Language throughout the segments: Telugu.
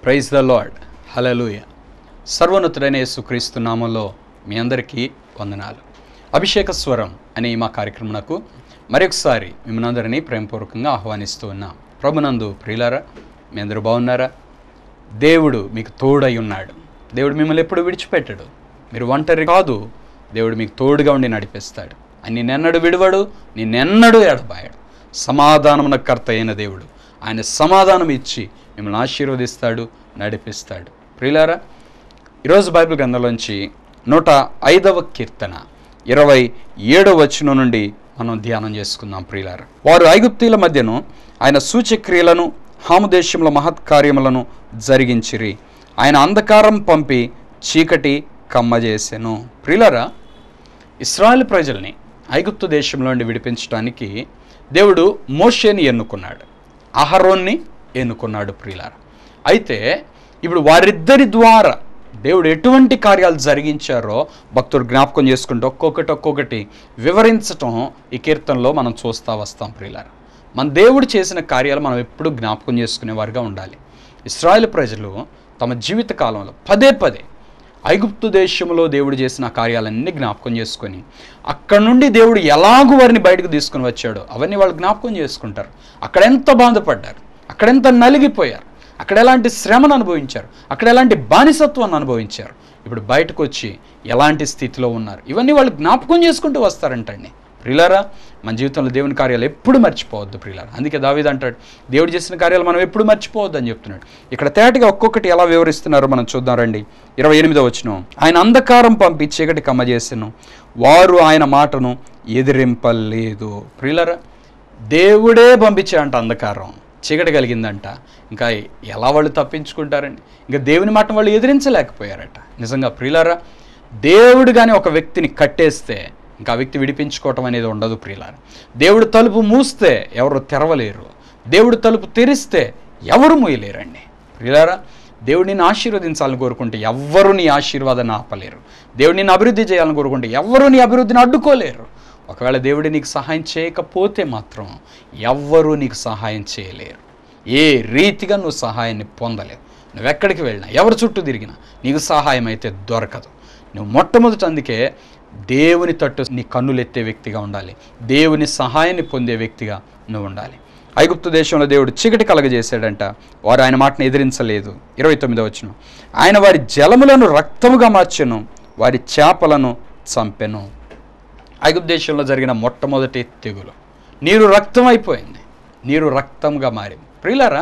ప్రైజ్ ద లార్డ్ హలలుయ సర్వోన్నతుడైన యేసుక్రీస్తు నామంలో మీ అందరికీ వందనాలు అభిషేక స్వరం అనే ఈ మా కార్యక్రమంకు మరొకసారి మిమ్మల్ని అందరినీ ప్రేమపూర్వకంగా ఆహ్వానిస్తూ ఉన్నాం ప్రభునందు ప్రియులారా మీ అందరూ బాగున్నారా దేవుడు మీకు తోడై ఉన్నాడు దేవుడు మిమ్మల్ని ఎప్పుడు విడిచిపెట్టడు మీరు ఒంటరి కాదు దేవుడు మీకు తోడుగా ఉండి నడిపిస్తాడు అని నిన్నెన్నడు విడువడు నిన్నెన్నడు ఎడబాయడు సమాధానమున కర్త అయిన దేవుడు ఆయన సమాధానం ఇచ్చి మిమ్మల్ని ఆశీర్వదిస్తాడు నడిపిస్తాడు ప్రియులారా ఈరోజు బైబిల్ గ్రంథంలోంచి నూట ఐదవ కీర్తన ఇరవై ఏడవ వచనం నుండి మనం ధ్యానం చేసుకుందాం ప్రియులార వారు ఐగుప్తీల మధ్యను ఆయన సూచక్రియలను హాముదేశంలో మహత్కార్యములను జరిగించిరి ఆయన అంధకారం పంపి చీకటి కమ్మజేసెను ప్రియులారా ఇస్రాయల్ ప్రజల్ని ఐగుప్తు దేశంలో నుండి విడిపించడానికి దేవుడు మోషేని ఎన్నుకున్నాడు అహరోన్ని ఎన్నుకున్నాడు ప్రియులారా అయితే ఇప్పుడు వారిద్దరి ద్వారా దేవుడు ఎటువంటి కార్యాలు జరిగించారో భక్తుడు జ్ఞాపకం చేసుకుంటూ ఒక్కొక్కటి ఒక్కొక్కటి వివరించటం ఈ కీర్తనలో మనం చూస్తూ వస్తాం ప్రియులారా మన దేవుడు చేసిన కార్యాలు మనం ఎప్పుడూ జ్ఞాపకం చేసుకునేవారుగా ఉండాలి ఇస్రాయేల్ ప్రజలు తమ జీవిత కాలంలో పదే పదే ఐగుప్తు దేశంలో దేవుడు చేసిన ఆ కార్యాలన్నీ జ్ఞాపకం చేసుకొని అక్కడ నుండి దేవుడు ఎలాగూ వారిని బయటకు తీసుకుని వచ్చాడో అవన్నీ వాళ్ళు జ్ఞాపకం చేసుకుంటారు అక్కడ ఎంత బాధపడ్డారు అక్కడ ఎంత నలిగిపోయారు అక్కడ ఎలాంటి శ్రమను అనుభవించారు అక్కడ ఎలాంటి బానిసత్వాన్ని అనుభవించారు ఇప్పుడు బయటకు వచ్చి ఎలాంటి స్థితిలో ఉన్నారు ఇవన్నీ వాళ్ళు జ్ఞాపకం చేసుకుంటూ వస్తారంటండి ప్రియులారా మన జీవితంలో దేవుని కార్యాలు ఎప్పుడు మర్చిపోవద్దు ప్రియులారా అందుకే దావీదు అంటాడు దేవుడు చేసిన కార్యాలు మనం ఎప్పుడు మర్చిపోవద్దు అని చెప్తున్నాడు ఇక్కడ తేటగా ఒక్కొక్కటి ఎలా వివరిస్తున్నారో మనం చూద్దాం రండి ఇరవై ఎనిమిదో వచ్చిన ఆయన అంధకారం పంపి చీకటి కమ్మజేసెను వారు ఆయన మాటను ఎదిరింపలేదు ప్రియులారా దేవుడే పంపించాడంట అంధకారం చీకటి కలిగిందంట ఇంకా ఎలా వాళ్ళు తప్పించుకుంటారండి ఇంకా దేవుని మాట వాళ్ళు ఎదిరించలేకపోయారట నిజంగా ప్రియులారా దేవుడు కానీ ఒక వ్యక్తిని కట్టేస్తే ఇంకా ఆ వ్యక్తి విడిపించుకోవటం అనేది ఉండదు ప్రియులారా దేవుడు తలుపు మూస్తే ఎవరు తెరవలేరు దేవుడు తలుపు తెరిస్తే ఎవరు మూయలేరండి ప్రియులారా దేవుడు నిన్ను ఆశీర్వదించాలని కోరుకుంటే ఎవ్వరు నీ ఆశీర్వాదాన్ని ఆపలేరు దేవుడు నిన్ను అభివృద్ధి చేయాలని కోరుకుంటే ఎవ్వరు నీ అభివృద్ధిని అడ్డుకోలేరు ఒకవేళ దేవుడు నీకు సహాయం చేయకపోతే మాత్రం ఎవ్వరూ నీకు సహాయం చేయలేరు ఏ రీతిగా నువ్వు సహాయాన్ని పొందలేవు నువ్వు ఎక్కడికి వెళ్ళినా ఎవరి చుట్టూ తిరిగినా నీకు సహాయం అయితే దొరకదు నువ్వు మొట్టమొదట అందుకే దేవుని తట్టు నీ కన్నులెత్తే వ్యక్తిగా ఉండాలి దేవుని సహాయాన్ని పొందే వ్యక్తిగా నువ్వు ఉండాలి ఐగుప్తు దేశంలో దేవుడు చీకటి కలగజేశాడంట వారు ఆయన మాటను ఎదిరించలేదు ఇరవై తొమ్మిదో వచ్చిన ఆయన వారి జలములను రక్తముగా మార్చెను వారి చేపలను చంపెను ఐగుప్తు దేశంలో జరిగిన మొట్టమొదటి తెగులు నీరు రక్తం అయిపోయింది నీరు రక్తంగా మారింది ప్రియులారా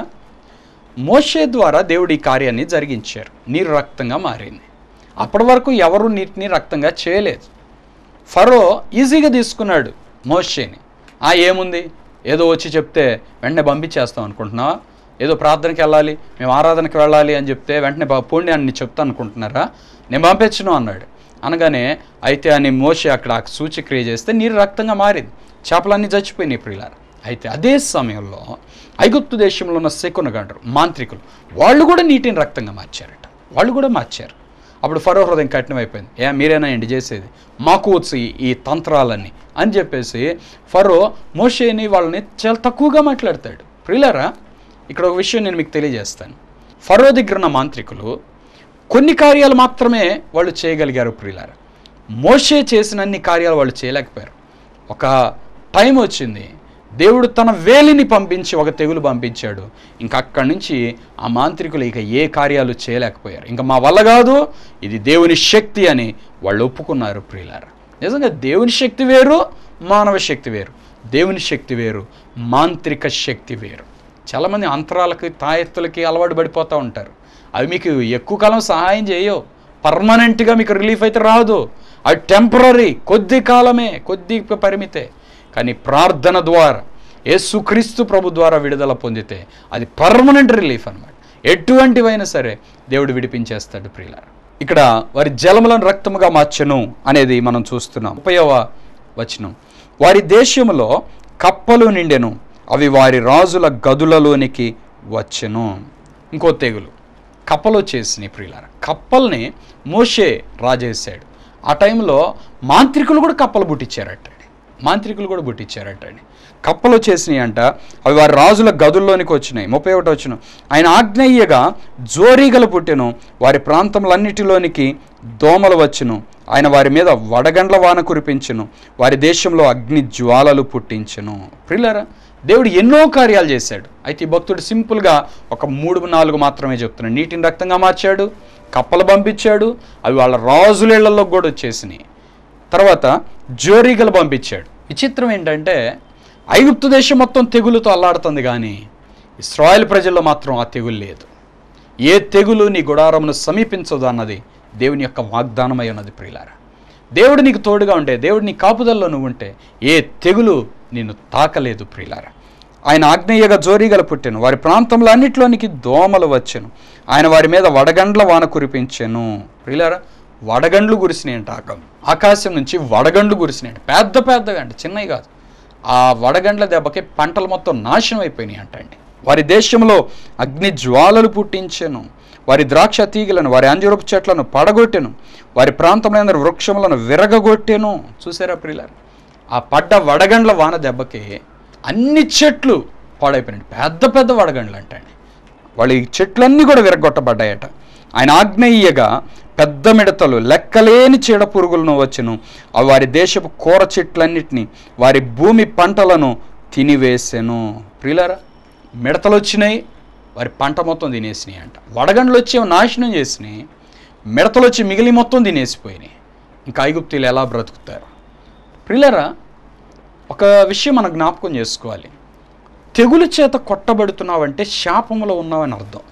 మోషే ద్వారా దేవుడు ఈ కార్యాన్ని జరిగించారు నీరు రక్తంగా మారింది అప్పటి వరకు ఎవరు నీటిని రక్తంగా చేయలేదు ఫరో ఈజీగా తీసుకున్నాడు మోషేని ఆ ఏముంది ఏదో వచ్చి చెప్తే వెంటనే పంపించేస్తాం అనుకుంటున్నావా ఏదో ప్రార్థనకి వెళ్ళాలి మేము ఆరాధనకి వెళ్ళాలి అని చెప్తే వెంటనే బా- పోండి అని చెప్తా అనుకుంటున్నారా నేను పంపించను అన్నాడు అనగానే అయితే అని మోషే అక్కడ ఆ సూచక్రియ చేస్తే నీరు రక్తంగా మారింది చేపలన్నీ చచ్చిపోయినాయి ప్రియులారు అయితే అదే సమయంలో ఐగుప్తు దేశంలో ఉన్న శకునగండ్రు మాంత్రికులు వాళ్ళు కూడా నీటిని రక్తంగా మార్చారట వాళ్ళు కూడా మార్చారు అప్పుడు ఫరో హృదయం కఠినమైపోయింది ఏ మీరేనా ఎండి చేసేది మాకు వచ్చు ఈ- ఈ తంత్రాలన్నీ అని చెప్పేసి ఫరో మోషేని వాళ్ళని చాలా తక్కువగా మాట్లాడతాడు ప్రియులారా ఇక్కడ ఒక విషయం నేను మీకు తెలియజేస్తాను ఫరో దగ్గర ఉన్న మాంత్రికులు కొన్ని కార్యాలు మాత్రమే వాళ్ళు చేయగలిగారు ప్రియులారా మోషే చేసిన అన్ని కార్యాలు వాళ్ళు చేయలేకపోయారు ఒక టైం వచ్చింది దేవుడు తన వేలిని పంపించి ఒక తెగులు పంపించాడు ఇంకా అక్కడి నుంచి ఆ మాంత్రికులు ఇక ఏ కార్యాలు చేయలేకపోయారు ఇంకా మా వల్ల కాదు ఇది దేవుని శక్తి అని వాళ్ళు ఒప్పుకున్నారు ప్రియులారా నిజంగా దేవుని శక్తి వేరు మానవ శక్తి వేరు దేవుని శక్తి వేరు మాంత్రిక శక్తి వేరు చాలామంది అంతరాలకి తాయెత్తులకి అలవాటు పడిపోతూ ఉంటారు అవి మీకు ఎక్కువ కాలం సహాయం చేయవు పర్మనెంట్గా మీకు రిలీఫ్ అయితే రాదు అవి టెంపరీ కొద్ది కాలమే కొద్ది పరిమితే కానీ ప్రార్థన ద్వారా యేసుక్రీస్తు ప్రభు ద్వారా విడుదల పొందితే అది పర్మనెంట్ రిలీఫ్ అన్నమాట ఎటువంటివైనా సరే దేవుడు విడిపించేస్తాడు ప్రియులారా ఇక్కడ వారి జలములను రక్తముగా మార్చెను అనేది మనం చూస్తున్నాం ముప్పైవ వచనం వారి దేశములో కప్పలు నిండెను అవి వారి రాజుల గదులలోనికి వచ్చెను ఇంకో తెగులు కప్పలు వచ్చేసినాయి ప్రియులారా కప్పల్ని మోషే రాజేశాడు ఆ టైంలో మాంత్రికులు కూడా కప్పలు పుట్టించారట మాంత్రికులు కూడా పుట్టించారట అండి కప్పలు వచ్చేసినాయి అంట అవి వారి రాజుల గదుల్లోనికి వచ్చినాయి ముప్పై ఒకటి వచ్చిన ఆయన ఆగ్నేయగా జోరీగలు పుట్టెను వారి ప్రాంతములన్నిటిలోనికి దోమలు వచ్చును ఆయన వారి మీద వడగండ్ల వాన కురిపించును వారి దేశంలో అగ్ని జ్వాలలు పుట్టించును ప్రిల్లరా దేవుడు ఎన్నో కార్యాలు చేశాడు అయితే ఈ భక్తుడు సింపుల్గా ఒక మూడు నాలుగు మాత్రమే చెప్తున్నాడు నీటిని రక్తంగా మార్చాడు కప్పలు పంపించాడు అవి వాళ్ళ రాజులేళ్లలో కూడా వచ్చేసినాయి తర్వాత జోరీగలు పంపించాడు విచిత్రం ఏంటంటే ఐగుప్తు దేశం మొత్తం తెగులుతో అల్లాడుతుంది కానీ ఇస్రాయల్ ప్రజల్లో మాత్రం ఆ తెగులు లేదు ఏ తెగులు నీ గుడారమును సమీపించదు అన్నది దేవుని యొక్క వాగ్దానమై ఉన్నది ప్రియులారా దేవుడు నీకు తోడుగా ఉంటే దేవుడు నీ కాపుదల్లో నువ్వు ఉంటే ఏ తెగులు నిన్ను తాకలేదు ప్రియులారా ఆయన ఆగ్నేయగా జోరీగల పుట్టెను వారి ప్రాంతంలో అన్నిట్లోనికి దోమలు వచ్చెను ఆయన వారి మీద వడగండ్ల వాన కురిపించెను ప్రియులారా వడగండ్లు కురిసినాయంట ఆకం ఆకాశం నుంచి వడగండ్లు కురిసినాయంట పెద్ద పెద్దగా అంటే చిన్నవి కాదు ఆ వడగండ్ల దెబ్బకి పంటలు మొత్తం నాశనం అయిపోయినాయి అంటండి వారి దేశంలో అగ్ని జ్వాలలు పుట్టించెను వారి ద్రాక్ష తీగలను వారి అంజూరపు చెట్లను పడగొట్టెను వారి ప్రాంతంలో వృక్షములను విరగగొట్టెను చూసారా ప్రియులారు ఆ పడ్డ వడగండ్ల వాన దెబ్బకి అన్ని చెట్లు పాడైపోయినాయి పెద్ద పెద్ద వడగండ్లు అంటండి వాళ్ళ ఈ చెట్లన్నీ కూడా విరగొట్టబడ్డాయట ఆయన ఆగ్నేయగా పెద్ద మిడతలు లెక్కలేని చీడ పురుగులను వచ్చును అవి వారి దేశపు కూర చెట్లన్నిటినీ వారి భూమి పంటలను తినివేసెను ప్రియులారా మిడతలు వచ్చినాయి వారి పంట మొత్తం తినేసినాయి అంట వడగండ్లు వచ్చి ఏమో నాశనం చేసినాయి మిడతలు వచ్చి మిగిలి మొత్తం తినేసిపోయినాయి ఇంకా ఐగుప్తులు ఎలా బ్రతుకుతారు ప్రియులరా ఒక విషయం మనం జ్ఞాపకం చేసుకోవాలి తెగులు చేత కొట్టబడుతున్నావంటే శాపములో ఉన్నావని అర్థం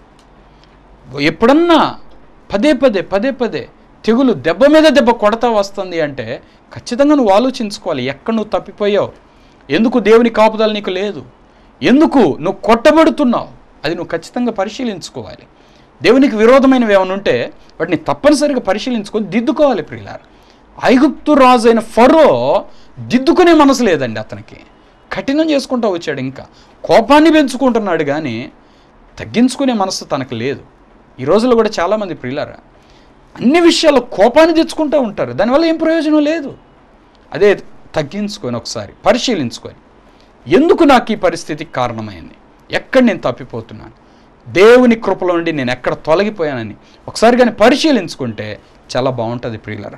ఎప్పుడన్నా పదే పదే పదే పదే తెగులు దెబ్బ మీద దెబ్బ కొడతా వస్తుంది అంటే ఖచ్చితంగా నువ్వు ఆలోచించుకోవాలి ఎక్కడ నువ్వు తప్పిపోయావు ఎందుకు దేవుని కాపుదల నీకు లేదు ఎందుకు నువ్వు కొట్టబడుతున్నావు అది నువ్వు ఖచ్చితంగా పరిశీలించుకోవాలి దేవునికి విరోధమైనవి ఏమైనా ఉంటే వాటిని తప్పనిసరిగా పరిశీలించుకొని దిద్దుకోవాలి ప్రియులారు ఐగుప్తు రాజు అయిన ఫరో దిద్దుకునే మనసు లేదండి అతనికి కఠినం చేసుకుంటూ వచ్చాడు ఇంకా కోపాన్ని పెంచుకుంటున్నాడు కానీ తగ్గించుకునే మనసు తనకు లేదు ఈ రోజుల్లో కూడా చాలామంది ప్రియులారా అన్ని విషయాల్లో కోపాన్ని తెచ్చుకుంటూ ఉంటారు దానివల్ల ఏం ప్రయోజనం లేదు అదే తగ్గించుకొని ఒకసారి పరిశీలించుకొని ఎందుకు నాకు ఈ పరిస్థితికి కారణమైంది ఎక్కడ నేను తప్పిపోతున్నాను దేవుని కృపలో నుండి నేను ఎక్కడ తొలగిపోయానని ఒకసారి కానీ పరిశీలించుకుంటే చాలా బాగుంటుంది ప్రియులరా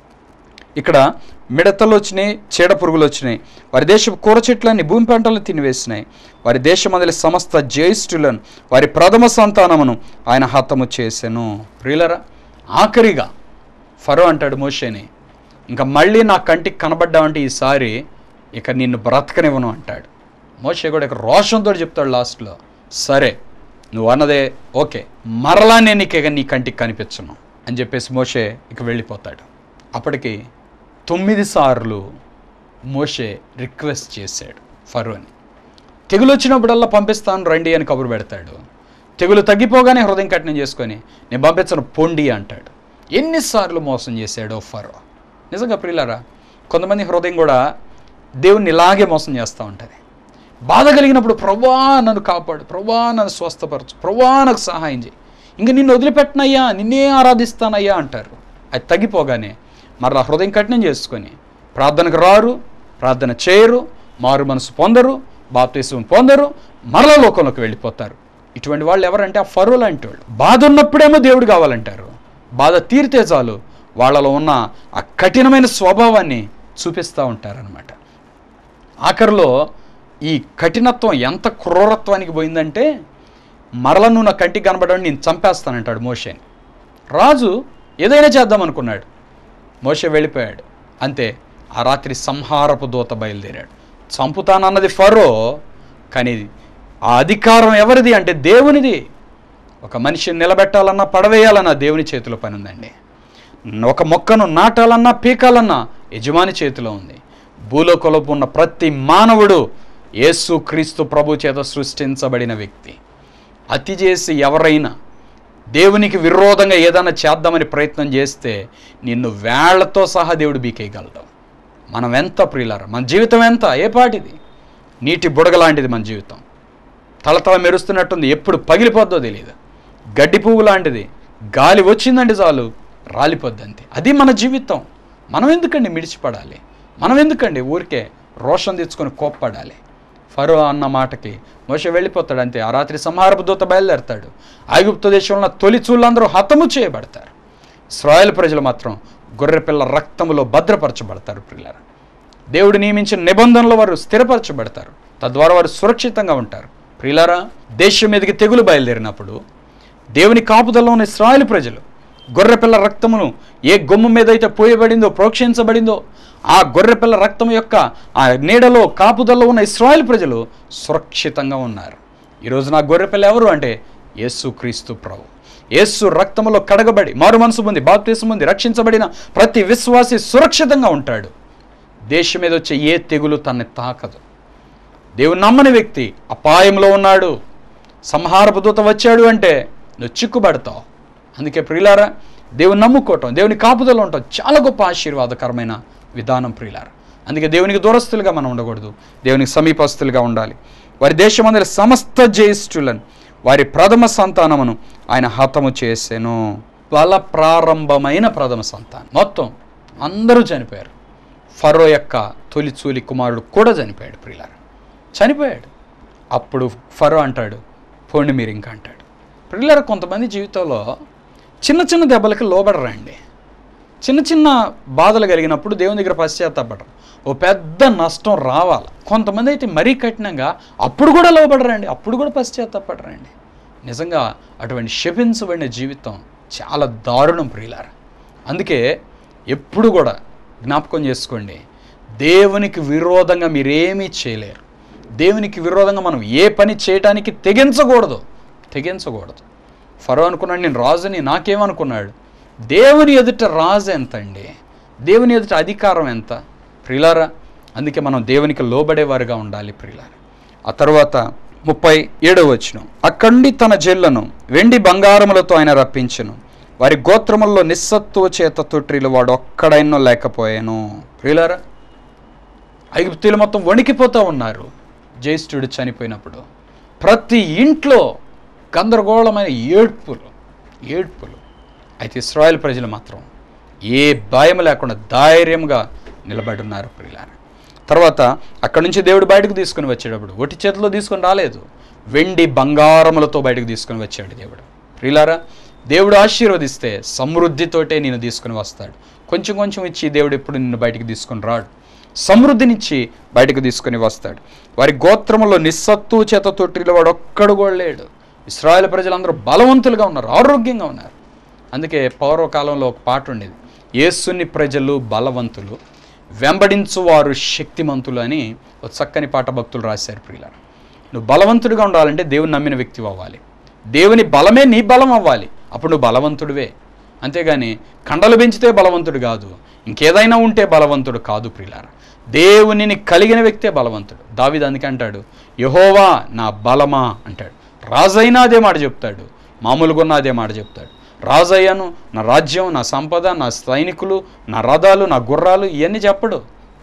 ఇక్కడ మిడతలు వచ్చినాయి చీడ పురుగులు వచ్చినాయి వారి దేశపు కూర చెట్లన్నీ భూమి పంటలను తినివేసినాయి వారి దేశమందలి సమస్త జ్యేష్ఠులను వారి ప్రథమ సంతానమును ఆయన హతము చేసెను ప్రియులరా ఆఖరిగా ఫరో అంటాడు మోషేని ఇంకా మళ్ళీ నా కంటికి కనబడ్డావంటే ఈసారి ఇక నిన్ను బ్రతకనివ్వను అంటాడు మోషే కూడా ఇక రోషంతో చెప్తాడు లాస్ట్లో సరే నువ్వు అన్నదే ఓకే మరలా నేను నీకు ఇక నీ కంటికి కనిపించను అని చెప్పేసి మోషే ఇక వెళ్ళిపోతాడు అప్పటికి తొమ్మిది సార్లు మోషే రిక్వెస్ట్ చేశాడు ఫరోని తెగులు వచ్చినప్పుడల్లా పంపిస్తాను రండి అని కబురు పెడతాడు తెగులు తగ్గిపోగానే హృదయం కఠినం చేసుకొని నేను పంపించను పొండి అంటాడు ఎన్నిసార్లు మోసం చేశాడో ఫరో నిజంగా ప్రియులారా కొంతమంది హృదయం కూడా దేవుణ్ణి ఇలాగే మోసం చేస్తూ ఉంటుంది బాధ కలిగినప్పుడు ప్రభా నన్ను కాపాడు ప్రభా నన్ను స్వస్థపరచు ప్రభా నాకు సహాయం చేయి ఇంక నిన్ను వదిలిపెట్టనయ్యా నిన్నే ఆరాధిస్తానయ్యా అంటారు అది తగ్గిపోగానే మరలా హృదయం కఠినం చేసుకొని ప్రార్థనకు రారు ప్రార్థన చేయరు మారు మనసు పొందరు బాప్తీసం పొందరు మరలా లోకంలోకి వెళ్ళిపోతారు ఇటువంటి వాళ్ళు ఎవరంటే ఆ ఫరో లాంటి వాళ్ళు బాధ ఉన్నప్పుడేమో దేవుడు కావాలంటారు బాధ తీరితే చాలు వాళ్ళలో ఉన్న ఆ కఠినమైన స్వభావాన్ని చూపిస్తూ ఉంటారనమాట ఆఖరిలో ఈ కఠినత్వం ఎంత క్రూరత్వానికి పోయిందంటే మరల నువ్వు నా కంటికి కనబడని నేను చంపేస్తానంటాడు మోషేని రాజు ఏదైనా చేద్దాం అనుకున్నాడు మోషే వెళ్ళిపోయాడు అంతే ఆ రాత్రి సంహారపు దూత బయలుదేరాడు చంపుతానన్నది ఫరో కానీ ఆ అధికారం ఎవరిది అంటే దేవునిది ఒక మనిషిని నిలబెట్టాలన్నా పడవేయాలన్నా దేవుని చేతిలో పని ఉందండి ఒక మొక్కను నాటాలన్నా పీకాలన్నా యజమాని చేతిలో ఉంది భూలోకలోపు ఉన్న ప్రతి మానవుడు యేసు క్రీస్తు ప్రభు చేత సృష్టించబడిన వ్యక్తి అతి చేసి ఎవరైనా దేవునికి విరోధంగా ఏదైనా చేద్దామని ప్రయత్నం చేస్తే నిన్ను వేళ్లతో సహా దేవుడు బీకేయగలడు మనం ఎంత ప్రియులారా మన జీవితం ఎంత ఏ పాటిది నీటి బుడగ లాంటిది మన జీవితం తలతల మెరుస్తున్నట్టుంది ఎప్పుడు పగిలిపోద్దో తెలియదు గడ్డి పువ్వు లాంటిది గాలి వచ్చిందంటే చాలు రాలిపోద్ది అంతే అది మన జీవితం మనం ఎందుకండి మిడిచిపడాలి మనం ఎందుకండి ఊరికే రోషం తెచ్చుకొని కోప్పడాలి ఫరో అన్న మాటకి మోష వెళ్ళిపోతాడు అంతే ఆ రాత్రి సంహారపు దూత బయలుదేరతాడు ఐగుప్తు దేశంలో ఉన్న తొలి చూళ్ళందరూ హతము చేయబడతారు ఇస్రాయేల్ ప్రజలు మాత్రం గొర్రెపిల్ల రక్తములో భద్రపరచబడతారు ప్రియులారా దేవుడు నియమించిన నిబంధనలు వారు స్థిరపరచబడతారు తద్వారా వారు సురక్షితంగా ఉంటారు ప్రియులారా దేశం మీదకి తెగులు బయలుదేరినప్పుడు దేవుని కాపుదల్లో ఉన్న ఇస్రాయేల్ ప్రజలు గొర్రెపిల్ల రక్తమును ఏ గొమ్ము మీద అయితే పోయబడిందో ప్రోక్షించబడిందో ఆ గొర్రెపిల్ల రక్తం యొక్క ఆ నీడలో కాపుదల్లో ఉన్న ఇస్రాయేల్ ప్రజలు సురక్షితంగా ఉన్నారు ఈరోజు నా గొర్రెపిల్ల ఎవరు అంటే యేసు క్రీస్తు ప్రభు యేసు రక్తములో కడగబడి మారు మనసు ఉంది బాప్తీసం ఉంది రక్షించబడిన ప్రతి విశ్వాసి సురక్షితంగా ఉంటాడు దేశం మీద వచ్చే ఏ తెగులు తనని తాకదు దేవుని నమ్మని వ్యక్తి అపాయంలో ఉన్నాడు సంహారపు దూత వచ్చాడు అంటే నువ్వు చిక్కుబడతావు అందుకే ప్రియులారా దేవుని నమ్ముకోవటం దేవుని కాపుదల ఉండటం చాలా గొప్ప ఆశీర్వాదకరమైన విధానం ప్రియులారా అందుకే దేవునికి దూరస్తులుగా మనం ఉండకూడదు దేవునికి సమీపస్తులుగా ఉండాలి వారి దేశమందరి సమస్త జ్యేష్ఠులను వారి ప్రథమ సంతానమును ఆయన హతము చేసెను వాళ్ళ ప్రారంభమైన ప్రథమ సంతానం మొత్తం అందరూ చనిపోయారు ఫరో యొక్క తొలిచూలి కుమారుడు కూడా చనిపోయాడు ప్రియులారా చనిపోయాడు అప్పుడు ఫరో అంటాడు పోండి మీరు ఇంకా అంటాడు ప్రియులారా కొంతమంది జీవితంలో చిన్న చిన్న దెబ్బలకి లోబడరండి చిన్న చిన్న బాధలు కలిగినప్పుడు దేవుని దగ్గర పశ్చాత్తాపడరు ఓ పెద్ద నష్టం రావాలి కొంతమంది అయితే మరీ కఠినంగా అప్పుడు కూడా లోబడరండి అప్పుడు కూడా పశ్చాత్తాపడరండి నిజంగా అటువంటి శపించబడిన జీవితం చాలా దారుణం ప్రియులారా అందుకే ఎప్పుడు కూడా జ్ఞాపకం చేసుకోండి దేవునికి విరోధంగా మీరేమీ చేయలేరు దేవునికి విరోధంగా మనం ఏ పని చేయడానికి తెగించకూడదు తెగించకూడదు ఫరో అనుకున్నాడు నేను రాజుని నాకేమనుకున్నాడు దేవుని ఎదుట రాజు ఎంత అండి దేవుని ఎదుట అధికారం ఎంత ప్రియులారా అందుకే మనం దేవునికి లోబడేవారుగా ఉండాలి ప్రియులారా ఆ తర్వాత ముప్పై ఏడవ వచ్చిన అక్కడి తన జల్లను వెండి బంగారములతో ఆయన రప్పించును వారి గోత్రముల్లో నిస్సత్తువ చేత తొట్టిలు వాడు ఒక్కడైనో లేకపోయాను ప్రియులారా ఐగుప్తులు మొత్తం వణికిపోతూ ఉన్నారు జ్యేష్ఠుడు చనిపోయినప్పుడు ప్రతి ఇంట్లో గందరగోళమైన ఏడ్పులు ఏడ్పులు అయితే ఇస్రాయేల్ ప్రజలు మాత్రం ఏ భయం లేకుండా ధైర్యంగా నిలబడి ఉన్నారు ప్రియులారా తర్వాత అక్కడి నుంచి దేవుడు బయటకు తీసుకుని వచ్చేటప్పుడు ఒట్టి చేతిలో తీసుకొని రాలేదు వెండి బంగారములతో బయటకు తీసుకొని వచ్చాడు దేవుడు ప్రియులారా దేవుడు ఆశీర్వదిస్తే సమృద్ధితోటే నేను తీసుకుని వస్తాడు కొంచెం కొంచెం ఇచ్చి దేవుడు ఎప్పుడు నిన్ను బయటికి తీసుకొని రాడు సమృద్ధినిచ్చి బయటకు తీసుకొని వస్తాడు వారి గోత్రములో నిస్సత్తు చేత తొట్టిలో వాడు ఒక్కడు కూడా లేడు ఇస్రాయేల్ ప్రజలందరూ బలవంతులుగా ఉన్నారు ఆరోగ్యంగా ఉన్నారు అందుకే పౌర్వకాలంలో ఒక పాట ఉండేది యేసుని ప్రజలు బలవంతులు వెంబడించువారు శక్తిమంతులు అని ఒక చక్కని పాట భక్తులు రాశారు ప్రియుల నువ్వు బలవంతుడిగా ఉండాలంటే దేవుని నమ్మిన వ్యక్తి అవ్వాలి దేవుని బలమే నీ బలం అవ్వాలి అప్పుడు నువ్వు బలవంతుడివే అంతేగాని కండలు పెంచితే బలవంతుడు కాదు ఇంకేదైనా ఉంటే బలవంతుడు కాదు ప్రియులారా దేవునిని కలిగిన వ్యక్తే బలవంతుడు దావిది అందుకే అంటాడు యహోవా నా బలమా అంటాడు రాజైనా అదే మాట చెప్తాడు మామూలుగా ఉన్న అదే మాట చెప్తాడు రాజయ్యను నా రాజ్యం నా సంపద నా సైనికులు నా రథాలు నా గుర్రాలు ఇవన్నీ చెప్పడు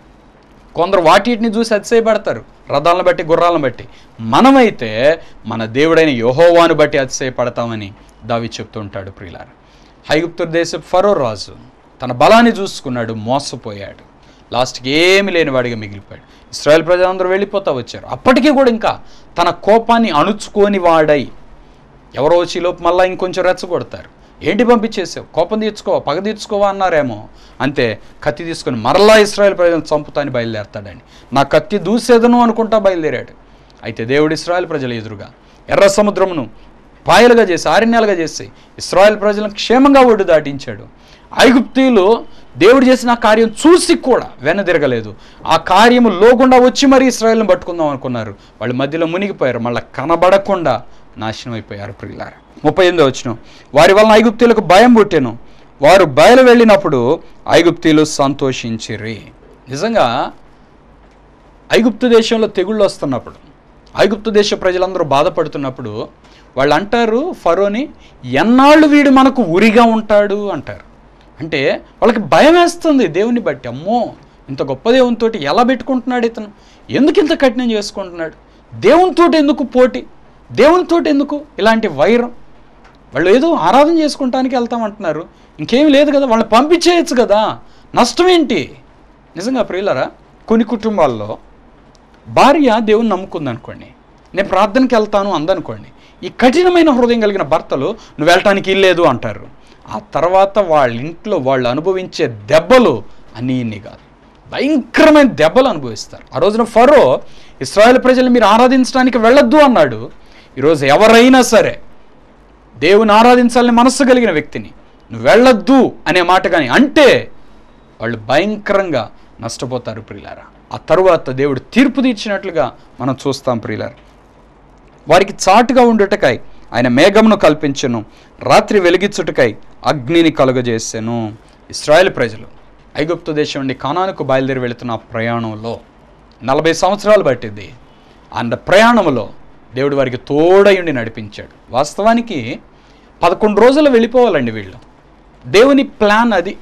కొందరు వాటిని చూసి అతిశయపడతారు రథాలను బట్టి గుర్రాలను బట్టి మనమైతే మన దేవుడైన యహోవాను బట్టి అతిశయపడతామని దావి చెప్తూ ఉంటాడు ప్రియులారా హైగుప్తు దేశ ఫరో రాజు తన బలాన్ని చూసుకున్నాడు మోసపోయాడు లాస్ట్కి ఏమి లేని వాడిగా మిగిలిపోయాడు ఇస్రాయల్ ప్రజలందరూ వెళ్ళిపోతా వచ్చారు అప్పటికీ కూడా ఇంకా తన కోపాన్ని అణుచుకోని వాడై ఎవరో వచ్చి ఈ లోపు మళ్ళీ ఇంకొంచెం రెచ్చగొడతారు ఏంటి పంపించేసావు కోపం తీర్చుకో పగ తీర్చుకోవా అన్నారేమో అంతే కత్తి తీసుకొని మరలా ఇస్రాయల్ ప్రజలను చంపుతాని బయలుదేరతాడని నా కత్తి దూసేదను అనుకుంటా బయలుదేరాడు అయితే దేవుడు ఇస్రాయల్ ప్రజల ఎదురుగా ఎర్ర సముద్రమును పాయలుగా చేసి ఆరణ్యాలుగా చేసి ఇస్రాయల్ ప్రజలను క్షేమంగా ఒడ్డు దాటించాడు ఐగుప్తీయులు దేవుడు చేసిన ఆ కార్యం చూసి కూడా వెనదిరగలేదు ఆ కార్యము లోకుండా వచ్చి మరి ఇస్రాయల్ని పట్టుకుందాం అనుకున్నారు వాళ్ళు మధ్యలో మునిగిపోయారు మళ్ళీ కనబడకుండా నాశనం అయిపోయారు ప్రియులారా ముప్పై ఎనిమిదో వచ్చిన వారి వలన ఐగుప్తీయులకు భయం పుట్టెను వారు బయలు వెళ్ళినప్పుడు ఐగుప్తీయులు సంతోషించిరి నిజంగా ఐగుప్తు దేశంలో తెగుళ్ళు వస్తున్నప్పుడు ఐగుప్తు దేశ ప్రజలందరూ బాధపడుతున్నప్పుడు వాళ్ళు అంటారు ఫరోని ఎన్నాళ్ళు వీడు మనకు ఉరిగా ఉంటాడు అంటారు అంటే వాళ్ళకి భయం వేస్తుంది దేవుని బట్టి అమ్మో ఇంత గొప్ప దేవునితో ఎలా పెట్టుకుంటున్నాడు ఇతను ఎందుకు ఇంత కఠినం చేసుకుంటున్నాడు దేవునితో ఎందుకు పోటీ దేవునితో ఎందుకు ఇలాంటి వైరం వాళ్ళు ఏదో ఆరాధన చేసుకుంటానికి వెళ్తామంటున్నారు ఇంకేం లేదు కదా వాళ్ళని పంపించేయచ్చు కదా నష్టం ఏంటి నిజంగా ప్రియులరా కొన్ని కుటుంబాల్లో భార్య దేవుని నమ్ముకుంది అనుకోండి నేను ప్రార్థనకి వెళ్తాను అందనుకోండి ఈ కఠినమైన హృదయం కలిగిన భర్తలు నువ్వు వెళ్ళటానికి ఇల్లేదు అంటారు ఆ తర్వాత వాళ్ళ ఇంట్లో వాళ్ళు అనుభవించే దెబ్బలు అన్నీ ఇన్ని కాదు భయంకరమైన దెబ్బలు అనుభవిస్తారు ఆ రోజున ఫరో ఇస్రాయేల్ ప్రజలు మీరు ఆరాధించడానికి వెళ్ళొద్దు అన్నాడు ఈరోజు ఎవరైనా సరే దేవుని ఆరాధించాలని మనస్సు కలిగిన వ్యక్తిని నువ్వు వెళ్ళొద్దు అనే మాట కానీ అంటే వాళ్ళు భయంకరంగా నష్టపోతారు ప్రియులారా ఆ తరువాత దేవుడు తీర్పు తీర్చినట్లుగా మనం చూస్తాం ప్రియులారా వారికి చాటుగా ఉండుటకై ఆయన మేఘమును కల్పించెను రాత్రి వెలిగించుటకై అగ్నిని కలుగజేసాను ఇస్రాయేల్ ప్రజలు ఐగుప్తు దేశం నుండి కానానుకు బయలుదేరి వెళుతున్న ఆ ప్రయాణంలో నలభై సంవత్సరాలు పట్టింది అండ్ ప్రయాణంలో దేవుడు వారికి తోడయుండి నడిపించాడు వాస్తవానికి పదకొండు రోజులు వెళ్ళిపోవాలండి వీళ్ళు దేవుని ప్లాన్ అది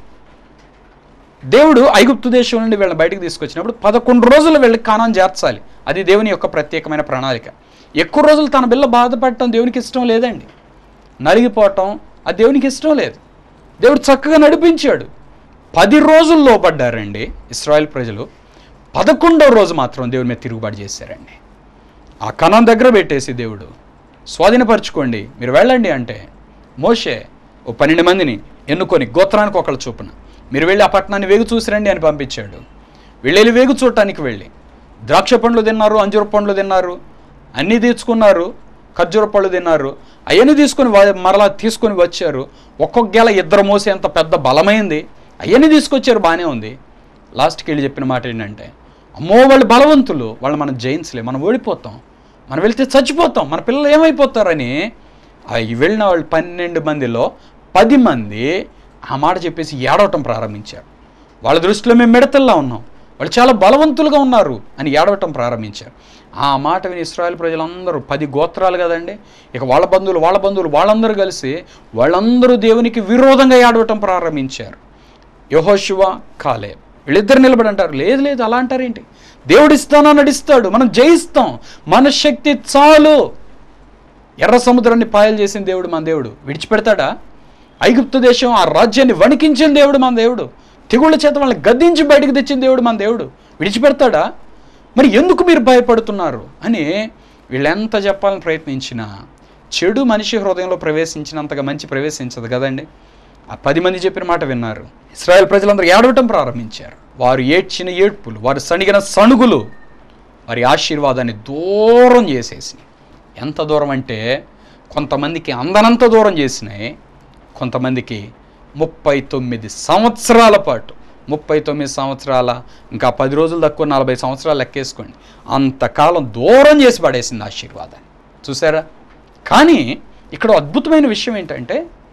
దేవుడు ఐగుప్తు దేశం నుండి వీళ్ళని బయటకు తీసుకొచ్చినప్పుడు పదకొండు రోజులు వెళ్ళి కానాన్ని చేర్చాలి అది దేవుని యొక్క ప్రత్యేకమైన ప్రణాళిక ఎక్కువ రోజులు తన బిల్ల బాధపడటం దేవునికి ఇష్టం లేదండి నలిగిపోవటం అది దేవునికి ఇష్టం లేదు దేవుడు చక్కగా నడిపించాడు పది రోజులు లోపడ్డారండి ఇస్రాయల్ ప్రజలు పదకొండవ రోజు మాత్రం దేవుని మీద తిరుగుబాటు చేశారండి ఆ కణం దగ్గర పెట్టేసి దేవుడు స్వాధీనపరచుకోండి మీరు వెళ్ళండి అంటే మోషే ఓ పన్నెండు మందిని ఎన్నుకొని గోత్రానికి ఒకళ్ళ చొప్పున మీరు వెళ్ళి ఆ పట్టణాన్ని వేగు చూసిరండి అని పంపించాడు వీళ్ళెళ్ళి వేగు చూడటానికి వెళ్ళి ద్రాక్ష పండ్లు తిన్నారు అంజూర పండ్లు తిన్నారు అన్నీ తెచ్చుకున్నారు ఖర్జూర పళ్ళు తిన్నారు అవన్నీ తీసుకొని వా- మరలా తీసుకొని వచ్చారు ఒక్కొక్క గెల ఇద్దరు మోసేంత పెద్ద బలమైంది అవన్నీ తీసుకొచ్చారు బాగానే ఉంది లాస్ట్కి వెళ్ళి చెప్పిన మాట ఏంటంటే అమ్మో వాళ్ళు బలవంతులు వాళ్ళు మనం జయించలే మనం ఓడిపోతాం మనం వెళ్తే చచ్చిపోతాం మన పిల్లలు ఏమైపోతారని ఆ ఈ వెళ్ళిన వాళ్ళు పన్నెండు మందిలో పది మంది ఆ మాట చెప్పేసి ఏడవటం ప్రారంభించారు వాళ్ళ దృష్టిలో మేము మిడతల్లా ఉన్నాం వాళ్ళు చాలా బలవంతులుగా ఉన్నారు అని ఏడవటం ప్రారంభించారు ఆ మాట విని ఇస్రాయల్ ప్రజలందరూ పది గోత్రాలు కదండి ఇక వాళ్ళ బంధువులు వాళ్ళ బంధువులు వాళ్ళందరూ కలిసి వాళ్ళందరూ దేవునికి విరోధంగా ఏడవటం ప్రారంభించారు యహోశివ కాలే వీళ్ళిద్దరు నిలబడి అంటారు లేదు లేదు అలా అంటారేంటి దేవుడు ఇస్తానా నడిస్తాడు మనం జయిస్తాం మన శక్తి చాలు ఎర్ర సముద్రాన్ని పాయలు చేసిన దేవుడు మన దేవుడు విడిచిపెడతాడా ఐగుప్తు దేశం ఆ రాజ్యాన్ని వణికించిన దేవుడు మన దేవుడు తెగుళ్ళ చేత వాళ్ళని గద్దించి బయటకు తెచ్చిన దేవుడు మన దేవుడు విడిచిపెడతాడా మరి ఎందుకు మీరు భయపడుతున్నారు అని వీళ్ళెంత చెప్పాలని ప్రయత్నించినా చెడు మనిషి హృదయంలో ప్రవేశించినంతగా మంచి ప్రవేశించదు కదండి ఆ పది మంది చెప్పిన మాట విన్నారు ఇస్రాయేల్ ప్రజలందరూ ఏడవటం ప్రారంభించారు వారు ఏడ్చిన ఏడ్పులు వారు సణిగిన సణుగులు వారి ఆశీర్వాదాన్ని దూరం చేసేసి ఎంత దూరం అంటే కొంతమందికి అందనంత దూరం చేసినాయి కొంతమందికి ముప్పై తొమ్మిది సంవత్సరాల పాటు ముప్పై తొమ్మిది సంవత్సరాల ఇంకా పది రోజులు తక్కువ నలభై సంవత్సరాలు లెక్కేసుకోండి అంతకాలం దూరం చేసి పడేసింది ఆశీర్వాదాన్ని చూసారా కానీ ఇక్కడ అద్భుతమైన విషయం ఏంటంటే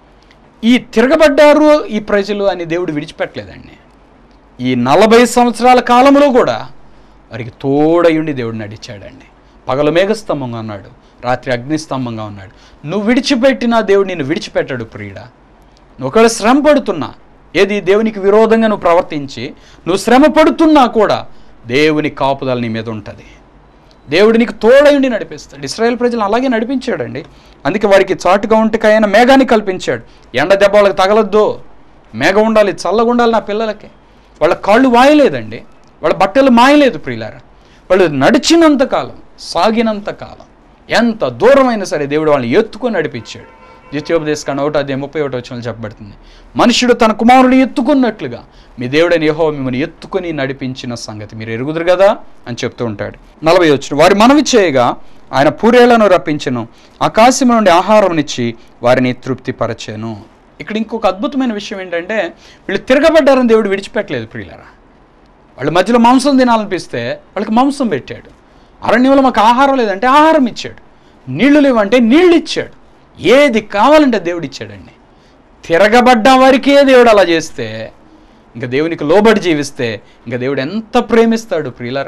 ఈ తిరగబడ్డారు ఈ ప్రజలు అని దేవుడు విడిచిపెట్టలేదండి ఈ నలభై సంవత్సరాల కాలంలో కూడా వారికి తోడయుండి దేవుడు నడిచాడండి పగలు మేఘస్తంభంగా ఉన్నాడు రాత్రి అగ్నిస్తంభంగా ఉన్నాడు నువ్వు విడిచిపెట్టినా దేవుడు నిన్ను విడిచిపెట్టాడు ప్రియుడా నువ్వు ఒకవేళ శ్రమ పడుతున్నా ఏది దేవునికి విరోధంగా నువ్వు ప్రవర్తించి నువ్వు శ్రమ పడుతున్నా కూడా దేవుని కాపుదల నీ మీద ఉంటుంది దేవుడు నీకు తోడయుండి నడిపిస్తాడు ఇస్రాయేల్ ప్రజలు అలాగే నడిపించాడండి అందుకే వారికి చాటుగా ఉంటే ఆయన మేఘాన్ని కల్పించాడు ఎండ దెబ్బ వాళ్ళకి తగలొద్దు మేఘం ఉండాలి చల్లగా ఉండాలి నా పిల్లలకి వాళ్ళ కాళ్ళు వాయలేదండి వాళ్ళ బట్టలు మాయలేదు ప్రియులారా వాళ్ళు నడిచినంత కాలం సాగినంత కాలం ఎంత దూరమైనా సరే దేవుడు వాళ్ళని ఎత్తుకొని నడిపించాడు ద్వితీయోపదేశకాండ ఒకటో అధ్యాయం ముప్పై ఒకటో వచ్చిన చెప్పబడుతుంది మనుషుడు తన కుమారుని ఎత్తుకున్నట్లుగా మీ దేవుడని యెహోవా మిమ్మల్ని ఎత్తుకొని నడిపించిన సంగతి మీరు ఎరుగుదురు కదా అని చెప్తూ ఉంటాడు నలభై వచ్చిన వారి మనవి చేయగా ఆయన పూరేళ్లను రప్పించెను ఆకాశం నుండి ఆహారంనిచ్చి వారిని తృప్తిపరచాను ఇక్కడ ఇంకొక అద్భుతమైన విషయం ఏంటంటే వీళ్ళు తిరగబడ్డారని దేవుడు విడిచిపెట్టలేదు ప్రియులరా వాళ్ళ మధ్యలో మాంసం తినాలనిపిస్తే వాళ్ళకి మాంసం పెట్టాడు అరణ్యంలో మాకు ఆహారం లేదంటే ఆహారం ఇచ్చాడు నీళ్లు లేవంటే నీళ్ళు ఇచ్చాడు ఏది కావాలంటే దేవుడు ఇచ్చాడండి తిరగబడ్డ వారికే దేవుడు అలా చేస్తే ఇంకా దేవునికి లోబడి జీవిస్తే ఇంకా దేవుడు ఎంత ప్రేమిస్తాడు ప్రియులరా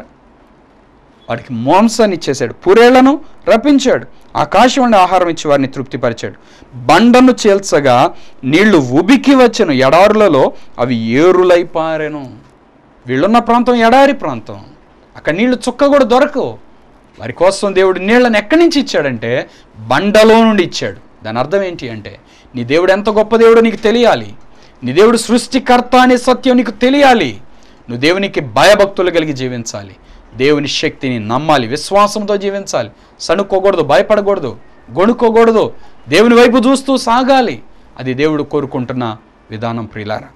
వాడికి మాంసాన్ని ఇచ్చేశాడు పూరేళ్లను రప్పించాడు ఆకాశం నుండి ఆహారం ఇచ్చి వారిని తృప్తిపరిచాడు బండను చేల్చగా నీళ్లు ఉబికి వచ్చెను ఎడారులలో అవి ఏరులై పారెను వీళ్ళున్న ప్రాంతం ఎడారి ప్రాంతం అక్కడ నీళ్లు చుక్క కూడా దొరకవు వారి కోసం దేవుడు నీళ్ళని ఎక్కడి నుంచి ఇచ్చాడంటే బండలో నుండి ఇచ్చాడు దాని అర్థం ఏంటి అంటే నీ దేవుడు ఎంత గొప్ప దేవుడో నీకు తెలియాలి నీ దేవుడు సృష్టికర్త అనే సత్యం నీకు తెలియాలి నువ్వు దేవునికి భయభక్తులు కలిగి జీవించాలి దేవుని శక్తిని నమ్మాలి విశ్వాసంతో జీవించాలి సణుక్కోకూడదు భయపడకూడదు గొణుక్కోకూడదు దేవుని వైపు చూస్తూ సాగాలి అది దేవుడు కోరుకుంటున్న విధానం ప్రియులారా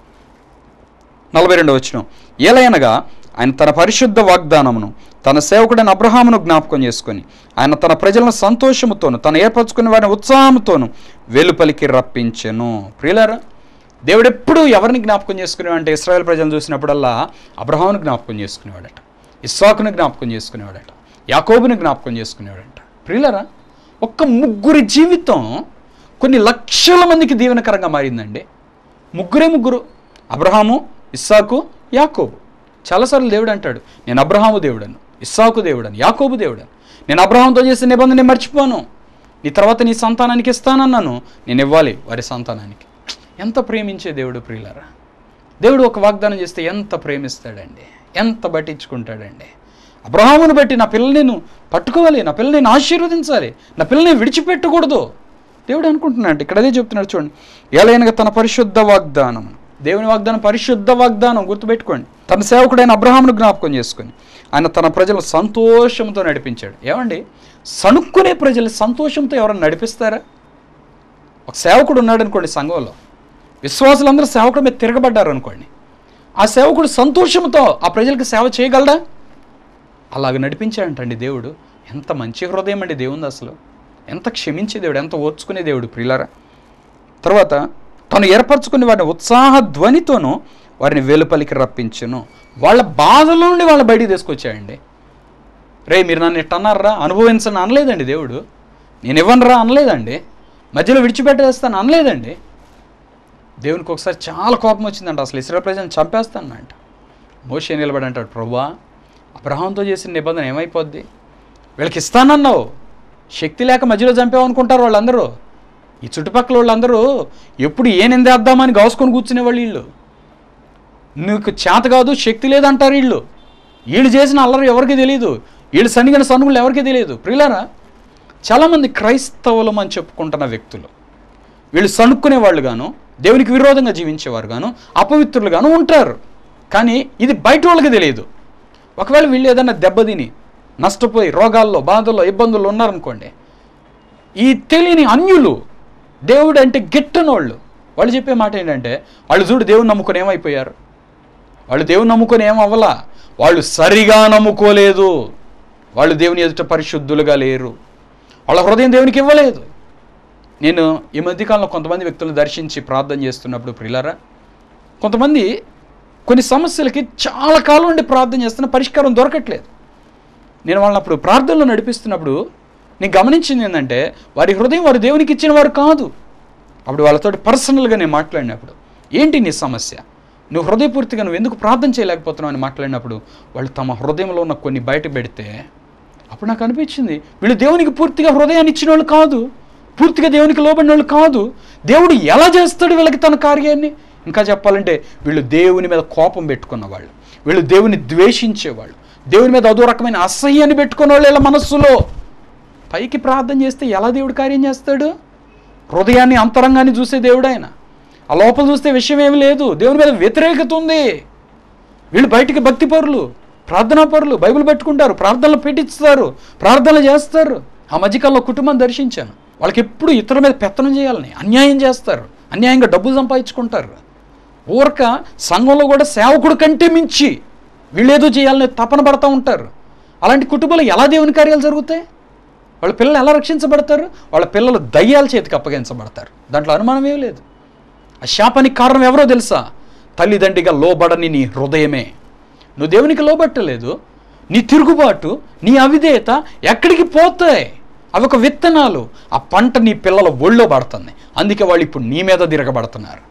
నలభై రెండవ వచ్చిన ఏలయనగా ఆయన తన పరిశుద్ధ వాగ్దానమును తన సేవకుడైన అబ్రహామును జ్ఞాపకం చేసుకొని ఆయన తన ప్రజలను సంతోషముతోను తను ఏర్పరచుకున్న వారిని ఉత్సాహంతోను వెలుపలికి రప్పించెను ప్రియులారా దేవుడు ఎప్పుడు ఎవరిని జ్ఞాపకం చేసుకునేవాడు అంటే ఇస్రాయేల్ ప్రజలను చూసినప్పుడల్లా అబ్రహామును జ్ఞాపకం చేసుకునేవాడట ఇస్సాకుని జ్ఞాపకం చేసుకునేవాడట యాకోబుని జ్ఞాపకం చేసుకునేవాడట ప్రియులారా ఒక్క ముగ్గురి జీవితం కొన్ని లక్షల మందికి దీవెనకరంగా మారిందండి ముగ్గురే ముగ్గురు అబ్రహాము ఇస్సాకు యాకోబు చాలాసార్లు దేవుడు అంటాడు నేను అబ్రహాము దేవుడను ఇస్సాకు దేవుడను యాకోబు దేవుడను నేను అబ్రహాంతో చేసిన నిబంధన నేను మర్చిపోను నీ తర్వాత నీ సంతానానికి ఇస్తానన్నాను నేను ఇవ్వాలి వారి సంతానానికి ఎంత ప్రేమించే దేవుడు ప్రియులారా దేవుడు ఒక వాగ్దానం చేస్తే ఎంత ప్రేమిస్తాడండి ఎంత పట్టించుకుంటాడండి అబ్రహామును బట్టి నా పిల్లని నేను పట్టుకోవాలి నా పిల్లని నేను ఆశీర్వదించాలి నా పిల్లని విడిచిపెట్టకూడదు దేవుడు అనుకుంటున్నాడు ఇక్కడ అదే చెప్తున్నాడు చూడండి ఏలైనగా తన పరిశుద్ధ వాగ్దానం దేవుని వాగ్దానం పరిశుద్ధ వాగ్దానం గుర్తుపెట్టుకోండి తన సేవకుడైన అబ్రహామును జ్ఞాపకం చేసుకొని ఆయన తన ప్రజలు సంతోషంతో నడిపించాడు ఏమండి సణుక్కునే ప్రజలు సంతోషంతో ఎవరైనా నడిపిస్తారా ఒక సేవకుడు ఉన్నాడు అనుకోండి సంఘంలో విశ్వాసులందరూ సేవకుడి మీద తిరగబడ్డారు అనుకోండి ఆ సేవకుడు సంతోషంతో ఆ ప్రజలకు సేవ చేయగలడా అలాగ నడిపించాడంటండి దేవుడు ఎంత మంచి హృదయం అండి దేవుంది అసలు ఎంత క్షమించే దేవుడు ఎంత ఓర్చుకునే దేవుడు ప్రియులారా తర్వాత తను ఏర్పరచుకుని వారిని ఉత్సాహ ధ్వనితోనూ వారిని వెలుపలికి రప్పించును వాళ్ళ బాధలో నుండి వాళ్ళ బయటికి తీసుకొచ్చాయండి రే మీరు నన్ను ఇట్ట అన్నారా అనుభవించని అనలేదండి దేవుడు నేను ఇవ్వనురా అనలేదండి మధ్యలో విడిచిపెట్టేస్తాను అనలేదండి దేవునికి ఒకసారి చాలా కోపం వచ్చిందంట అసలు ఇస్రాయల్ ప్రజలను చంపేస్తానంట మోషే నిలబడి అంటాడు ప్రభా అబ్రహాంతో చేసిన నిబంధన ఏమైపోద్ది వీళ్ళకి ఇస్తానన్నావు శక్తి లేక మధ్యలో చంపావు అనుకుంటారు వాళ్ళందరూ ఈ చుట్టుపక్కల వాళ్ళందరూ ఎప్పుడు ఏ నిందేద్దామని గాసుకొని కూర్చునే వాళ్ళు వీళ్ళు నీకు చేత కాదు శక్తి లేదంటారు వీళ్ళు వీళ్ళు చేసిన అల్లరి ఎవరికి తెలియదు వీళ్ళు సన్నిగిన సనుగులు ఎవరికి తెలియదు ప్రియులారా చాలామంది క్రైస్తవులం అని చెప్పుకుంటున్న వ్యక్తులు వీళ్ళు సణుక్కునే వాళ్ళు గాను దేవునికి విరోధంగా జీవించేవారు గాను అపవిత్రులు గాను ఉంటారు కానీ ఇది బయట వాళ్ళకి తెలియదు ఒకవేళ వీళ్ళు ఏదైనా దెబ్బతిని నష్టపోయి రోగాల్లో బాధల్లో ఇబ్బందుల్లో ఉన్నారనుకోండి ఈ తెలియని అన్యులు దేవుడు అంటే గిట్టనోళ్ళు వాళ్ళు చెప్పే మాట ఏంటంటే వాళ్ళు చూడు దేవుని నమ్ముకొని ఏమైపోయారు వాళ్ళు దేవుని నమ్ముకొని ఏమవ్వలా వాళ్ళు సరిగా నమ్ముకోలేదు వాళ్ళు దేవుని ఎదుట పరిశుద్ధులుగా లేరు వాళ్ళ హృదయం దేవునికి ఇవ్వలేదు నేను ఈ మధ్యకాలంలో కొంతమంది వ్యక్తులను దర్శించి ప్రార్థన చేస్తున్నప్పుడు ప్రియులారా కొంతమంది కొన్ని సమస్యలకి చాలా కాలం నుండి ప్రార్థన చేస్తున్న పరిష్కారం దొరకట్లేదు నేను వాళ్ళని అప్పుడు ప్రార్థనలో నడిపిస్తున్నప్పుడు నేను గమనించింది ఏంటంటే వారి హృదయం వారి దేవునికి ఇచ్చిన వారు కాదు అప్పుడు వాళ్ళతో పర్సనల్గా నేను మాట్లాడినప్పుడు ఏంటి నీ సమస్య నువ్వు హృదయపూర్తిగా నువ్వు ఎందుకు ప్రార్థన చేయలేకపోతున్నావు అని మాట్లాడినప్పుడు వాళ్ళు తమ హృదయంలో ఉన్న కొన్ని బయట పెడితే అప్పుడు నాకు అనిపించింది వీళ్ళు దేవునికి పూర్తిగా హృదయాన్ని ఇచ్చిన వాళ్ళు కాదు పూర్తిగా దేవునికి లోబడిన వాళ్ళు కాదు దేవుడు ఎలా చేస్తాడు వీళ్ళకి తన కార్యాన్ని ఇంకా చెప్పాలంటే వీళ్ళు దేవుని మీద కోపం పెట్టుకున్న వాళ్ళు వీళ్ళు దేవుని ద్వేషించేవాళ్ళు దేవుని మీద అదో రకమైన అసహ్యాన్ని పెట్టుకున్న వాళ్ళు వీళ్ళ మనస్సులో పైకి ప్రార్థన చేస్తే ఎలా దేవుడు కార్యం చేస్తాడు హృదయాన్ని అంతరంగాన్ని చూసే దేవుడు ఆయన ఆ లోపల చూస్తే విషయం ఏమి లేదు దేవుని మీద వ్యతిరేకత ఉంది వీళ్ళు బయటికి భక్తి పరులు ప్రార్థనా పరులు బైబిల్ పెట్టుకుంటారు ప్రార్థనలు పెట్టిస్తారు ప్రార్థనలు చేస్తారు ఆ మధ్యకాలంలో కుటుంబం దర్శించాను వాళ్ళకి ఎప్పుడు ఇతరుల మీద పెత్తనం చేయాలని అన్యాయం చేస్తారు అన్యాయంగా డబ్బులు సంపాదించుకుంటారు ఊరక సంఘంలో కూడా సేవకుడు కంటే మించి వీళ్ళేదో చేయాలని తపన పడతా ఉంటారు అలాంటి కుటుంబాలు ఎలా దేవుని కార్యాలు జరుగుతాయి వాళ్ళ పిల్లలు ఎలా రక్షించబడతారు వాళ్ళ పిల్లలు దయ్యాల చేతికి అప్పగించబడతారు దాంట్లో అనుమానం ఏం లేదు ఆ శాపానికి కారణం ఎవరో తెలుసా తల్లిదండ్రిగా లోబడని నీ హృదయమే నువ్వు దేవునికి లోబట్టలేదు నీ తిరుగుబాటు నీ అవిధేయత ఎక్కడికి పోతాయి అవి ఒక విత్తనాలు ఆ పంట నీ పిల్లల ఒళ్ళో పడుతుంది అందుకే వాళ్ళు ఇప్పుడు నీ మీద తిరగబడుతున్నారు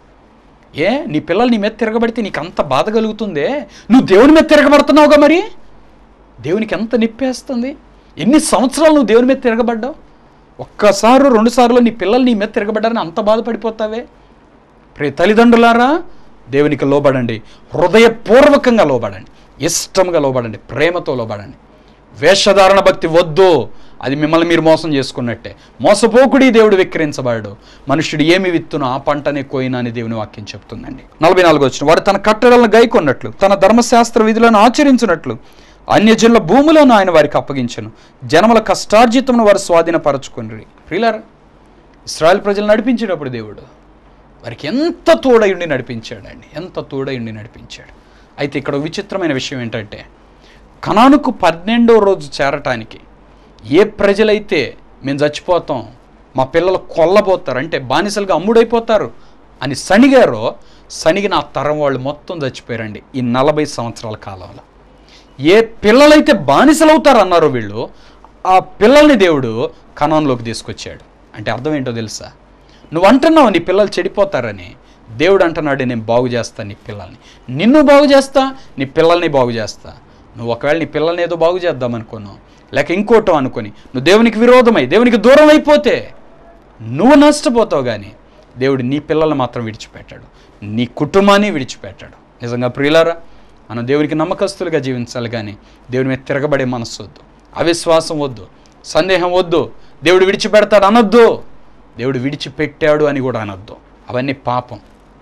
ఏ నీ పిల్లలు నీ మీద తిరగబడితే నీకు అంత బాధ కలుగుతుందే నువ్వు దేవుని మీద తిరగబడుతున్నావుగా మరి దేవునికి ఎంత నిప్పేస్తుంది ఎన్ని సంవత్సరాలు నువ్వు దేవుని మీద తిరగబడ్డావు ఒక్కసారి రెండు సార్లు నీ పిల్లలు నీ మీద తిరగబడ్డారని అంత బాధపడిపోతావే ప్రే తల్లిదండ్రులారా దేవునికి లోబడండి హృదయపూర్వకంగా లోబడండి ఇష్టంగా లోబడండి ప్రేమతో లోబడండి వేషధారణ భక్తి వద్దు అది మిమ్మల్ని మీరు మోసం చేసుకున్నట్టే మోసపోకుడి దేవుడు విక్రించబడు మనుషుడు ఏమి విత్తునో ఆ పంటనే కోయినా అని దేవుని వాక్యం చెప్తుందండి నలభై నాలుగు వచ్చిన వాడు తన కట్టడలను గైకొన్నట్లు తన ధర్మశాస్త్ర విధులను ఆచరించినట్లు అన్యజనుల భూములను ఆయన వారికి అప్పగించను జనముల కష్టార్జితమును వారు స్వాధీనపరచుకుని ప్రియులారా ఇస్రాయల్ ప్రజలు నడిపించేటప్పుడు దేవుడు వారికి ఎంత తోడయుండి నడిపించాడండి ఎంత తోడయుండి నడిపించాడు అయితే ఇక్కడ ఒక విచిత్రమైన విషయం ఏంటంటే కనానుకు పన్నెండో రోజు చేరటానికి ఏ ప్రజలైతే మేము చచ్చిపోతాం మా పిల్లలు కొల్లబోతారు అంటే బానిసలుగా అమ్ముడైపోతారు అని సణిగారో సణిగిన ఆ తరం వాళ్ళు మొత్తం చచ్చిపోయారండి ఈ నలభై సంవత్సరాల కాలంలో ఏ పిల్లలైతే బానిసలు అవుతారు అన్నారో వీళ్ళు ఆ పిల్లల్ని దేవుడు కణంలోకి తీసుకొచ్చాడు అంటే అర్థం ఏంటో తెలుసా నువ్వు అంటున్నావు నీ పిల్లలు చెడిపోతారని దేవుడు అంటున్నాడు నేను బాగు చేస్తా నీ పిల్లల్ని నిన్ను బాగు చేస్తా నీ పిల్లల్ని బాగు చేస్తా నువ్వు ఒకవేళ నీ పిల్లల్ని ఏదో బాగు చేద్దాం అనుకున్నావు లేక ఇంకోటో అనుకొని నువ్వు దేవునికి విరోధమై దేవునికి దూరం అయిపోతే నువ్వు నష్టపోతావు కానీ దేవుడు నీ పిల్లల్ని మాత్రం విడిచిపెట్టాడు నీ కుటుంబాన్ని విడిచిపెట్టాడు నిజంగా ప్రియులారా మనం దేవునికి నమ్మకస్తులుగా జీవించాలి కానీ దేవుని మీద తిరగబడే మనస్సు వద్దు అవిశ్వాసం వద్దు సందేహం వద్దు దేవుడు విడిచిపెడతాడు అనొద్దు దేవుడు విడిచిపెట్టాడు అని కూడా అనొద్దు అవన్నీ పాపం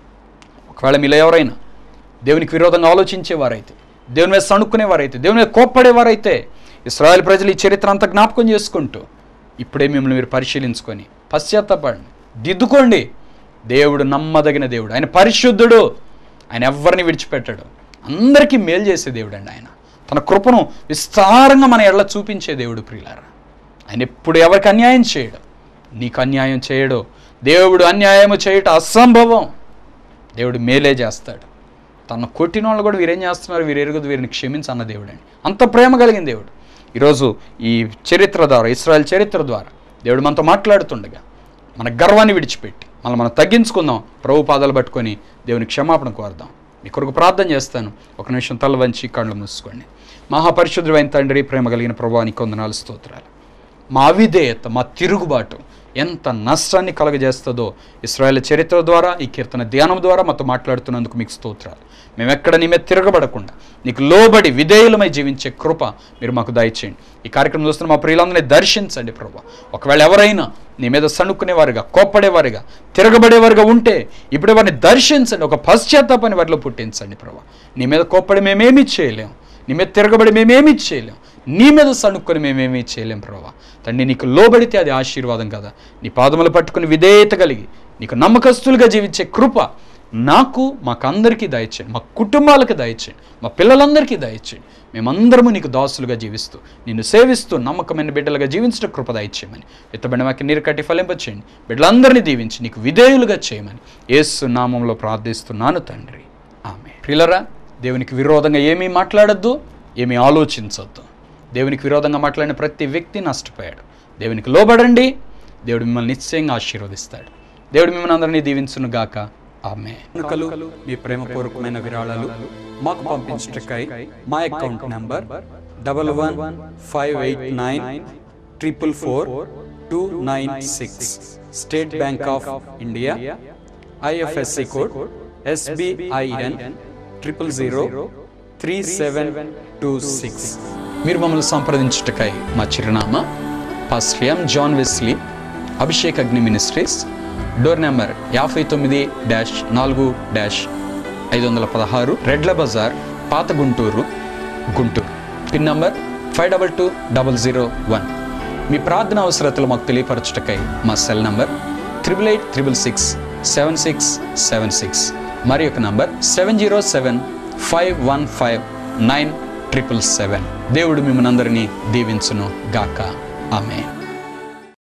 ఒకవేళ మీలో ఎవరైనా దేవునికి విరోధంగా ఆలోచించేవారైతే దేవుని మీద సణుక్కునేవారైతే దేవుని మీద కోప్పడేవారైతే ఇస్రాయల్ ప్రజలు ఈ చరిత్ర అంతా జ్ఞాపకం చేసుకుంటూ ఇప్పుడే మిమ్మల్ని మీరు పరిశీలించుకొని పశ్చాత్తపడండి దిద్దుకోండి దేవుడు నమ్మదగిన దేవుడు ఆయన పరిశుద్ధుడు ఆయన ఎవరిని విడిచిపెట్టాడు అందరికీ మేలు చేసే దేవుడు అండి ఆయన తన కృపను విస్తారంగా మన ఎడల చూపించే దేవుడు ప్రియులారా ఆయన ఎప్పుడు ఎవరికి అన్యాయం చేయడు నీకు అన్యాయం చేయడు దేవుడు అన్యాయము చేయట అసంభవం దేవుడు మేలే చేస్తాడు తన కొట్టిన వాళ్ళు కూడా వీరేం చేస్తున్నారు వీరు ఎరుగుదు వీరిని క్షమించు అన్న దేవుడు అండి అంత ప్రేమ కలిగిన దేవుడు ఈరోజు ఈ చరిత్ర ద్వారా ఇస్రాయల్ చరిత్ర ద్వారా దేవుడు మనతో మాట్లాడుతుండగా మన గర్వాన్ని విడిచిపెట్టి మనం మనం తగ్గించుకుందాం ప్రభు పాదాలు పట్టుకొని దేవుని క్షమాపణ కోరుదాం మీ కొరకు ప్రార్థన చేస్తాను ఒక నిమిషం తల వంచి కళ్ళు మూసుకోండి మహాపరిశుద్ధుడైన తండ్రి ప్రేమ కలిగిన ప్రభావానికి కొందనాలు స్తోత్రాలు మా అవిధేయత మా తిరుగుబాటు ఎంత నష్టాన్ని కలగజేస్తుందో ఇస్రాయేల్ చరిత్ర ద్వారా ఈ కీర్తన ధ్యానం ద్వారా మాతో మాట్లాడుతున్నందుకు మీకు స్తోత్రాలు మేము ఎక్కడ నీ మీద తిరగబడకుండా నీకు లోబడి విధేయులమై జీవించే కృప మీరు మాకు దయచేయండి ఈ కార్యక్రమం చూస్తున్న మా ప్రియులందరినీ దర్శించండి ప్రభా ఒకవేళ ఎవరైనా నీ మీద సణుక్కునేవారుగా కోప్పడేవారుగా తిరగబడేవారుగా ఉంటే ఇప్పుడు వారిని దర్శించండి ఒక పశ్చాత్తాపాన్ని వారిలో పుట్టించండి ప్రభా నీ మీద కోప్పడి మేమేమీ చేయలేం నీ మీద తిరగబడి మేమేమీ చేయలేం నీ మీద సణుక్కొని మేమేమీ చేయలేం ప్రభా తండ్రి నీకు లోబడితే అది ఆశీర్వాదం కదా నీ పాదములు పట్టుకుని విధేయత కలిగి నీకు నమ్మకస్తులుగా జీవించే కృప నాకు మాకందరికీ దయచేయండి మా కుటుంబాలకు దయచేయండి మా పిల్లలందరికీ దయచేయండి మేమందరము నీకు దాసులుగా జీవిస్తూ నిన్ను సేవిస్తూ నమ్మకమైన బిడ్డలుగా జీవించట కృప దయచేయమని ఎత్తబడిన వాకి నీరు కట్టి ఫలింపచేయండి బిడ్డలందరినీ దీవించి నీకు విధేయులుగా చేయమని యేసు నామంలో ప్రార్థిస్తున్నాను తండ్రి ఆమె ప్రియులరా దేవునికి విరోధంగా ఏమీ మాట్లాడొద్దు ఏమీ ఆలోచించొద్దు దేవునికి విరోధంగా మాట్లాడిన ప్రతి వ్యక్తి నష్టపోయాడు దేవునికి లోబడండి దేవుడు మిమ్మల్ని నిశ్చయంగా ఆశీర్వదిస్తాడు దేవుడు మిమ్మల్ని అందరినీ దీవించును గాక ఆమె మీ ప్రేమపూర్వకమైన విరాళాలు మాకు పంపించటకై మా account number double one five eight nine triple four two nine six State Bank of India IFSC code SBIN triple zero three seven two six మీరు మమ్మల్ని సంప్రదించుటకై మా చిరునామా pastor M John Wesley Abhishek Agni ministries door number యాభై తొమ్మిది డాష్ నాలుగు డాష్ ఐదు వందల పదహారు రెడ్ల బజార్ పాత Guntur Guntur pin number five double two double zero one మీ ప్రార్థన అవసరతలు మాకు తెలియపరచుటకై మా cell number triple eight triple six seven six seven six మరి యొక్క number seven zero seven five one five nine triple seven దేవుడు మిమ్మల్ని అందరినీ దీవించును గాక ఆమె